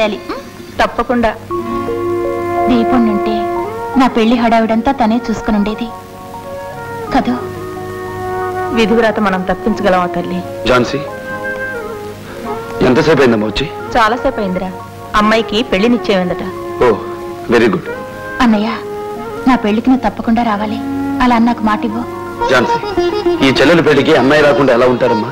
పెట్టాలి తప్పకుండా దీపం ఉంటే నా పెళ్లి హడావిడంతా తనే చూసుకుని ఉండేది కదూ విధివ్రాత మనం తప్పించగలమా తల్లి ఝాన్సీ ఎంతసేపు అయిందమ్మా వచ్చి చాలాసేపు అయిందిరా అమ్మాయికి పెళ్లి నిశ్చయమైందట ఓ వెరీ గుడ్ అన్నయ్య నా పెళ్లికి నువ్వు తప్పకుండా రావాలి అలా అన్నాకు మాట ఇవ్వు ఝాన్సీ ఈ చెల్లెల పెళ్లికి అమ్మాయి రాకుండా ఎలా ఉంటారమ్మా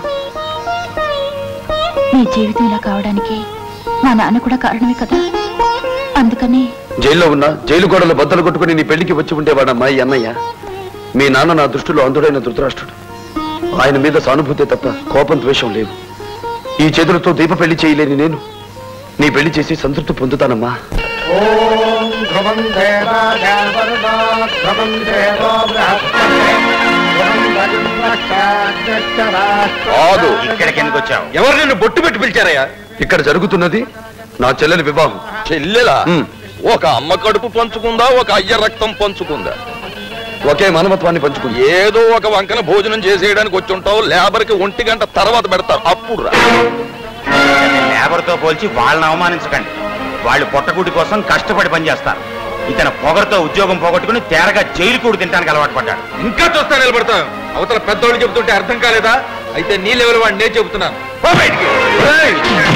నీ జీవితం ఇలా కావడానికి మా నాన్న కూడా కారణమే కదా అందుకని జైల్లో ఉన్న జైలు గోడలు బద్దలు కొట్టుకుని నీ పెళ్లికి వచ్చి ఉండేవాడమ్మా ఈ అన్నయ్య మీ నాన్న నా దృష్టిలో అందుడైన ధృతరాష్ట్రుడు ఆయన మీద సానుభూతి తప్ప కోపం ద్వేషం లేవు ఈ చేతులతో దీప పెళ్లి చేయలేని నేను నీ పెళ్లి చేసి సంతృప్తి పొందుతానమ్మా ఓం ధ్రువం దేవాజావరుణో ధ్రువం దేవో బృహస్పతి ధ్రువం కాదు ఇక్కడికి ఎందుకు వచ్చావు ఎవరు నిన్ను బొట్టు పెట్టి పిలిచారయ్యా ఇక్కడ జరుగుతున్నది నా చెల్లెలి వివాహం చెల్లెలా ఉమ్. ఒక అమ్మ కడుపు పంచుకుందా ఒక అయ్య రక్తం పంచుకుందా ఒకే మానవత్వాన్ని పంచుకుంది ఏదో ఒక వంకన భోజనం చేసేయడానికి వచ్చి ఉంటావు లేబర్ కి ఒంటి గంట తర్వాత పెడతారు అప్పుడు రా లేబర్తో పోల్చి వాళ్ళని అవమానించకండి వాళ్ళు పొట్టకూటి కోసం కష్టపడి పనిచేస్తారు ఇతను పొగరుతో ఉద్యోగం పోగొట్టుకుని తేరగా జైలు కూడి తినడానికి అలవాటు పడ్డాడు ఇంకా చూస్తా నిలబడతాం అవతల పెద్దోళ్ళు చెబుతుంటే అర్థం కాలేదా అయితే నీ లెవెల్ వాడిని నేను చెబుతున్నాను పో బయటికి. ఏయ్!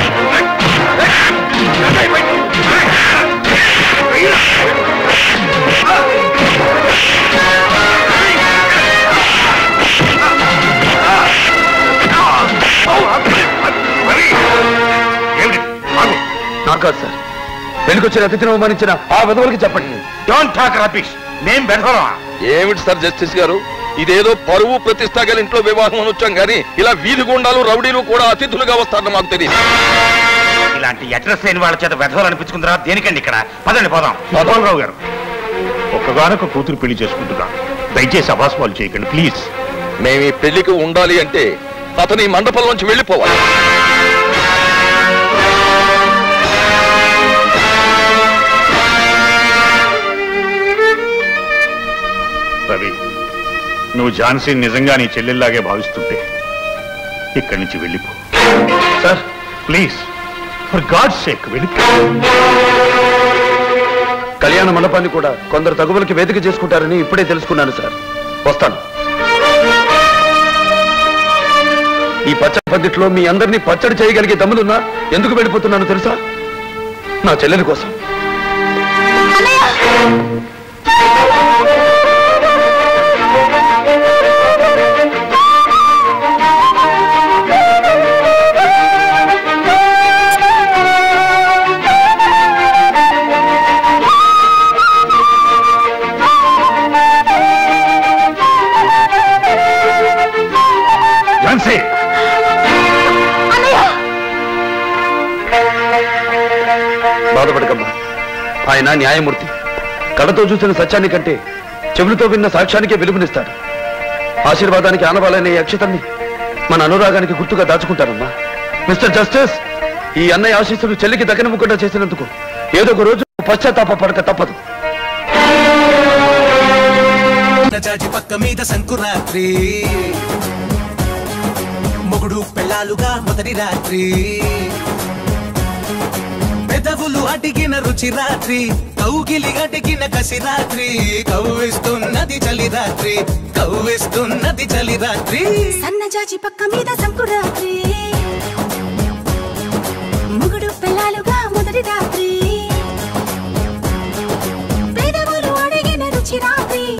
నాకు కాదు సార్ పెళ్లికొచ్చిన అతిథిని అవమానించిన ఆ విధవులకి చెప్పండి డోంట్ టాక్ రబిష్ మేం బెదవరా ఏమిటి సార్ జస్టిస్ గారు ఇదేదో పరువు ప్రతిష్ట గల ఇంట్లో వివాహం అని వచ్చాం కానీ ఇలా వీధి గుండాలు రౌడీలు కూడా అతిథులుగా వస్తారని మాకు తెలియదు ఇలాంటి అడ్రస్ లేని వాళ్ళ చేత వెధవలు అనిపించుకుంటారా దేనికండి ఇక్కడ పదండి పోదాం రావు గారు ఒక్కగానొక కూతురు పెళ్లి చేసుకుంటున్నా దయచేసి అభాస్వాలు చేయకండి ప్లీజ్ మేము ఈ పెళ్లికి ఉండాలి అంటే అతని ఈ మండపం నుంచి వెళ్ళిపోవాలి రవి నువ్వు ఝాన్సీ నిజంగా నీ చెల్లెల్లాగే భావిస్తుంటే ఇక్కడి నుంచి వెళ్ళిపో sir please for God sake వెళ్ళిపో కళ్యాణ మండపాన్ని కూడా కొందరు తగువులకి వేదిక చేసుకుంటారని ఇప్పుడే తెలుసుకున్నాను సార్ వస్తాను ఈ పచ్చ పద్ధతిలో మీ అందరినీ పచ్చడి చేయగలిగే దమ్ములున్నా ఎందుకు వెళ్ళిపోతున్నానో తెలుసా నా చెల్లెలి కోసం ఝాన్సీ బాధపడకమ్మా ఆయన న్యాయమూర్తి కడతో చూసిన సత్యాన్ని కంటే చెవులతో విన్న సాక్ష్యానికే వెలుగునిస్తాడు ఆశీర్వాదానికి ఆనవాలనే ఈ అక్షతల్ని మన అనురాగానికి గుర్తుగా దాచుకుంటానమ్మా మిస్టర్ జస్టిస్ ఈ అన్నయ్య ఆశీస్సులు చెల్లికి దక్కనివ్వకుండా చేసినందుకు ఏదో ఒక రోజు పశ్చాత్తాప పడక తప్పదు జాజి పక్క మీద సంకురాత్రి మొగుడు పెళ్ళాలుగా మొదటి రాత్రి పెదవులు అడిగిన రుచి రాత్రి కౌగిలి అడిగిన కసి రాత్రి కవ్విస్తున్నది చలి రాత్రి కవ్విస్తున్నది చలి రాత్రి సన్నజాజి పక్క మీద సంకురాత్రి